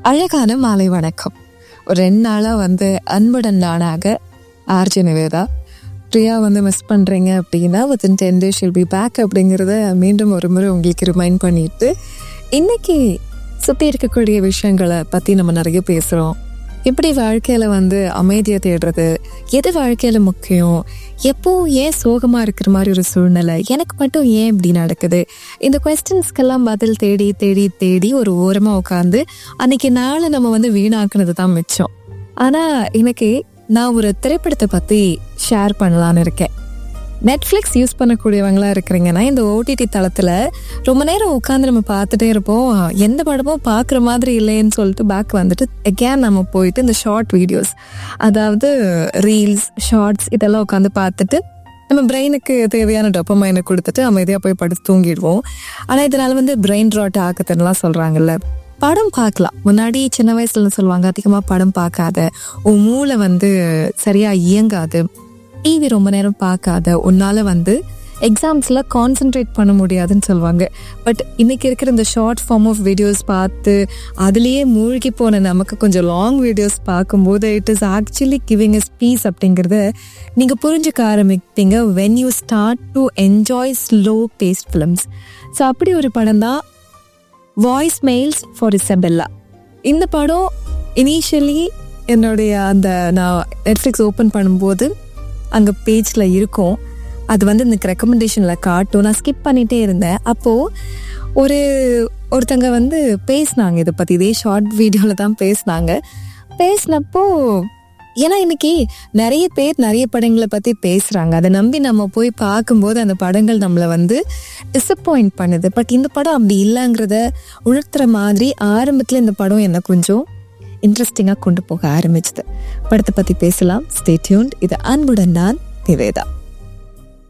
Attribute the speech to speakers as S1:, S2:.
S1: அழகான மாலை வணக்கம் ஒரு ரெண்டு நாளாக வந்து அன்புடன் நானாக ஆர்ஜி நிவேதா பிரியா வந்து மிஸ் பண்ணுறீங்க அப்படின்னா within ten days shall be back அப்படிங்கிறத மீண்டும் ஒரு முறை உங்களுக்கு ரிமைண்ட் பண்ணிட்டு இன்னைக்கு சுற்றி இருக்கக்கூடிய விஷயங்களை பற்றி நம்ம நிறைய பேசுகிறோம் எப்படி வாழ்க்கையில் வந்து அமைதியை தேடுறது எது வாழ்க்கையில் முக்கியம் எப்போ ஏன் சோகமாக இருக்கிற மாதிரி ஒரு சூழ்நிலை எனக்கு மட்டும் ஏன் இப்படி நடக்குது இந்த கொஸ்டின்ஸ்க்கெல்லாம் பதில் தேடி தேடி தேடி ஒரு ஓரமாக உட்காந்து அன்னைக்கு நாளை நம்ம வந்து வீணாக்குனது தான் மிச்சம் ஆனால் இன்னைக்கு நான் ஒரு திரைப்படத்தை பற்றி ஷேர் பண்ணலான்னு இருக்கேன் நெட்ஃப்ளிக்ஸ் யூஸ் பண்ணக்கூடியவங்களா இருக்கிறீங்கன்னா இந்த ஓடிடி தளத்தில் ரொம்ப நேரம் உட்காந்து நம்ம பார்த்துட்டே இருப்போம் எந்த படமும் பார்க்குற மாதிரி இல்லைன்னு சொல்லிட்டு பேக் வந்துட்டு again நம்ம போயிட்டு இந்த ஷார்ட் வீடியோஸ் அதாவது ரீல்ஸ் ஷார்ட்ஸ் இதெல்லாம் உட்காந்து பார்த்துட்டு நம்ம பிரெயினுக்கு தேவையான டொப்பமைனை கொடுத்துட்டு அமைதியாக போய் படுத்து தூங்கிடுவோம் ஆனால் இதனால் வந்து பிரெயின் ராட் ஆக்குதுன்னெலாம் சொல்கிறாங்கல்ல படம் பார்க்கலாம் முன்னாடி சின்ன வயசுல சொல்லுவாங்க அதிகமாக படம் பார்க்காத உன் மூளை வந்து சரியாக இயங்காது டிவி ரொம்ப நேரம் பார்க்காத உன்னால வந்து எக்ஸாம்ஸில் கான்சென்ட்ரேட் பண்ண முடியாதுன்னு சொல்லுவாங்க பட் இன்னைக்கு இருக்கிற இந்த ஷார்ட் ஃபார்ம் ஆஃப் வீடியோஸ் பார்த்து அதுலேயே மூழ்கி போன நமக்கு கொஞ்சம் லாங் வீடியோஸ் பார்க்கும்போது it is actually giving us peace அப்படிங்கிறத நீங்கள் புரிஞ்சுக்க ஆரம்பிப்பீங்க when you start to enjoy slow paced films so அப்படி ஒரு படம் தான் வாய்ஸ் மெயில்ஸ் ஃபார் இசபெல்லா இந்த படம் இனிஷியலி என்னுடைய அந்த நான் நெட்ஃப்ளிக்ஸ் ஓப்பன் பண்ணும்போது அங்கே பேஜில் இருக்கும் அது வந்து எனக்கு ரெக்கமெண்டேஷனில் காட்டும் நான் ஸ்கிப் பண்ணிகிட்டே இருந்தேன் அப்போது ஒரு ஒருத்தங்க வந்து பேசினாங்க இதை பற்றி இதே ஷார்ட் வீடியோவில் தான் பேசினாங்க பேசினப்போ ஏன்னா இன்னைக்கு நிறைய பேர் நிறைய படங்களை பற்றி பேசுகிறாங்க அதை நம்பி நம்ம போய் பார்க்கும்போது அந்த படங்கள் நம்மளை வந்து டிசப்பாயிண்ட் பண்ணுது பட் இந்த படம் அப்படி இல்லைங்கிறத உணர்த்துற மாதிரி ஆரம்பத்தில் இந்த படம் என்ன கொஞ்சம் இன்ட்ரெஸ்டிங்காக கொண்டு போக ஆரம்பிச்சது படத்தை பற்றி பேசலாம் ஸ்டே டியூன்ட் இது அன்புடன் நான் நிவேதா